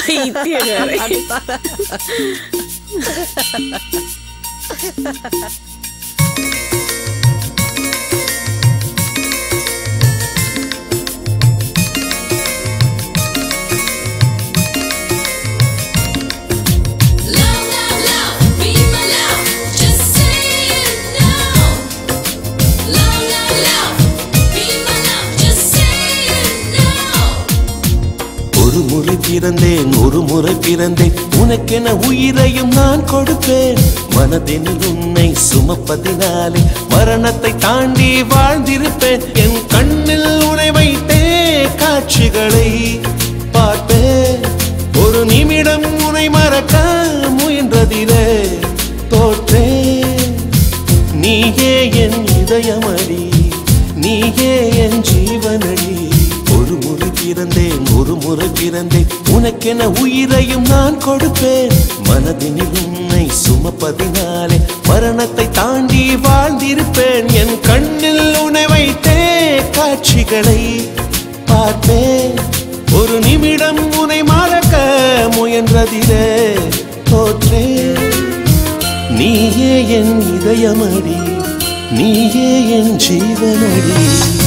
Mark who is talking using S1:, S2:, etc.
S1: பைத்தியக்காரி.
S2: Love, love, love, be my love. Just say it now. Love, love, love, be my love. Just say it now.
S3: ஒரு முறை பிறந்தேன் ஒரு முறை பிறந்தேன் உனக்கென உயிரையும் நான் கொடுப்பேன் மனதினில் உன்னை சுமப்பதினாலே மரணத்தை தாண்டி வாழ்ந்திருப்பேன் என் கண்ணில் உனை வைத்தே காட்சிகளை பார்ப்பேன் ஒரு நிமிடம் உனை மறக்க முயன்றதிலே தோற்றேன் நீயே என் இதயமடி நீயே என் ஜீவனடி ஒரு முறை பிறந்தேன் ஒரு முறை பிறந்தேன் உனக்கென உயிரையும் நான் கொடுப்பேன் மனதினில் உன்னை சுமப்பதினாலே மரணத்தை தாண்டி வாழ்ந்திருப்பேன் என் கண்ணில் உன்னை வைத்தே காட்சிகளை பார்ப்பேன் ஒரு நிமிடம் உன்னை மறக்க முயன்றதிலே தோற்றேன் நீயே என் இதயமடி நீயே என் ஜீவனடி